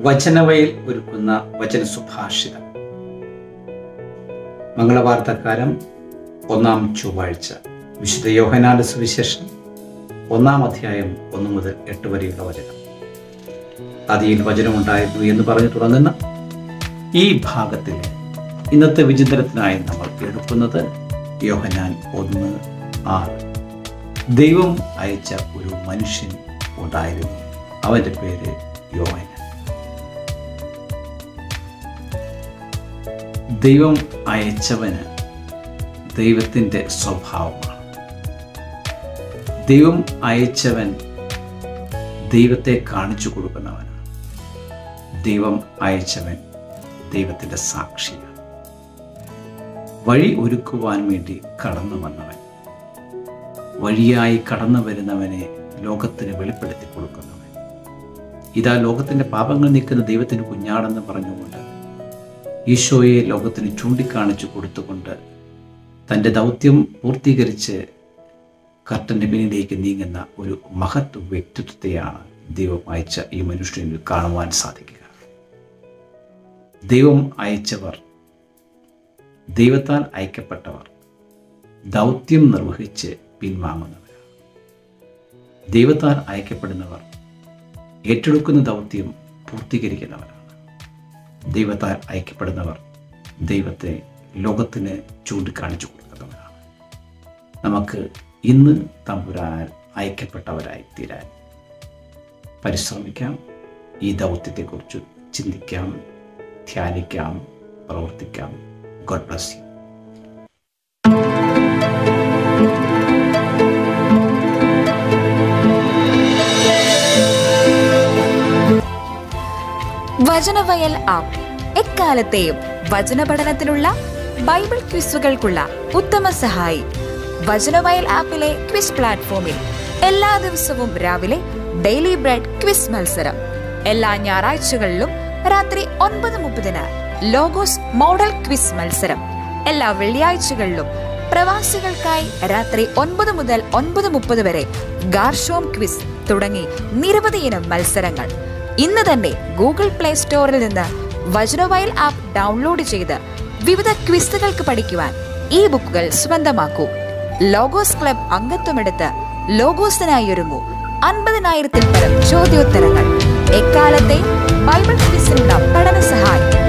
വചനവയിൽ ഒരുക്കുന്ന വചന സുഭാഷിതം മംഗളവാർത്തക്കാരം ഒന്നാം ചൊവ്വാഴ്ച വിശുദ്ധ യോഹനാന്റെ സുവിശേഷം ഒന്നാം അധ്യായം ഒന്ന് മുതൽ എട്ട് വരെയുള്ള വചനം അതിയിൽ വചനമുണ്ടായിരുന്നു എന്ന് പറഞ്ഞു തുടങ്ങുന്ന ഈ ഭാഗത്തിൽ ഇന്നത്തെ വിചിന്തനത്തിനായി നമ്മൾ എടുക്കുന്നത് യോഹനാൻ ഒന്ന് ആറ് ദൈവം അയച്ച ഒരു മനുഷ്യൻ ഉണ്ടായിരുന്നു അവന്റെ പേര് യോഹനാൻ ദൈവം അയച്ചവന് ദൈവത്തിൻ്റെ സ്വഭാവമാണ് ദൈവം അയച്ചവൻ ദൈവത്തെ കാണിച്ചു കൊടുക്കുന്നവനാണ് ദൈവം അയച്ചവൻ ദൈവത്തിൻ്റെ സാക്ഷിയാണ് വഴി ഒരുക്കുവാൻ വേണ്ടി കടന്നു വന്നവൻ വഴിയായി കടന്നു വരുന്നവനെ ലോകത്തിന് വെളിപ്പെടുത്തി കൊടുക്കുന്നവൻ ഇതാ ലോകത്തിൻ്റെ പാപങ്ങൾ നീക്കുന്ന ദൈവത്തിന് കുഞ്ഞാടെന്ന് പറഞ്ഞുകൊണ്ട് ഈശോയെ ലോകത്തിന് ചൂണ്ടിക്കാണിച്ചു കൊടുത്തുകൊണ്ട് തൻ്റെ ദൗത്യം പൂർത്തീകരിച്ച് കർട്ടൻ്റെ പിന്നിലേക്ക് നീങ്ങുന്ന ഒരു മഹത് വ്യക്തിത്വത്തെയാണ് ദൈവം അയച്ച ഈ മനുഷ്യനിൽ കാണുവാൻ സാധിക്കുക ദൈവം അയച്ചവർ ദൈവത്താൽ അയക്കപ്പെട്ടവർ ദൗത്യം നിർവഹിച്ച് പിൻവാങ്ങുന്നവരാണ് ദൈവത്താൽ അയക്കപ്പെടുന്നവർ ഏറ്റെടുക്കുന്ന ദൗത്യം പൂർത്തീകരിക്കുന്നവരാണ് ദൈവത്താൽ അയക്കപ്പെടുന്നവർ ദൈവത്തെ ലോകത്തിന് ചൂണ്ടിക്കാണിച്ചു കൊടുക്കുന്നവരാണ് നമുക്ക് ഇന്ന് തമ്പുരാൻ അയക്കപ്പെട്ടവരായി തീരാൻ പരിശ്രമിക്കാം ഈ ദൗത്യത്തെക്കുറിച്ച് ചിന്തിക്കാം ധ്യാനിക്കാം പ്രവർത്തിക്കാം God bless you Vachanavayal app എക്കാലത്തെയും വചന പഠനത്തിനുള്ള ബൈബിൾ ക്വിസുകൾക്കുള്ള ഉത്തമ സഹായി വചനവയൽ ആപ്പിലെ ക്വിസ് പ്ലാറ്റ്ഫോമിൽ എല്ലാ ദിവസവും രാവിലെ ഡെയിലി ബ്രെഡ് ക്വിസ് മത്സരം എല്ലാ ഞായറാഴ്ചകളിലും രാത്രി ഒൻപത് മുപ്പതിന് ലോഗോസ് മോഡൽ ക്വിസ് മത്സരം എല്ലാ വെള്ളിയാഴ്ചകളിലും പ്രവാസികൾക്കായി രാത്രി ഒൻപത് മുതൽ ഒൻപത് മുപ്പത് വരെ ഗാർഷോം ക്വിസ് തുടങ്ങി നിരവധി ഇനം മത്സരങ്ങൾ ഇന്ന് തന്നെ ഗൂഗിൾ പ്ലേ സ്റ്റോറിൽ നിന്ന് വജ്രവയൽ ആപ്പ് ഡൗൺലോഡ് ചെയ്ത് വിവിധ ക്വിസുകൾക്ക് പഠിക്കുവാൻ ഈ ബുക്കുകൾ സ്വന്തമാക്കൂ ലോഗോസ് ക്ലബ് അംഗത്വമെടുത്ത് ലോഗോസിനായി ഒരുങ്ങൂ അൻപതിനായിരത്തിൽ പരം ചോദ്യോത്തരങ്ങൾ എക്കാലത്തെ ബൈബിൾ ക്വിസിനുള്ള പഠന സഹായം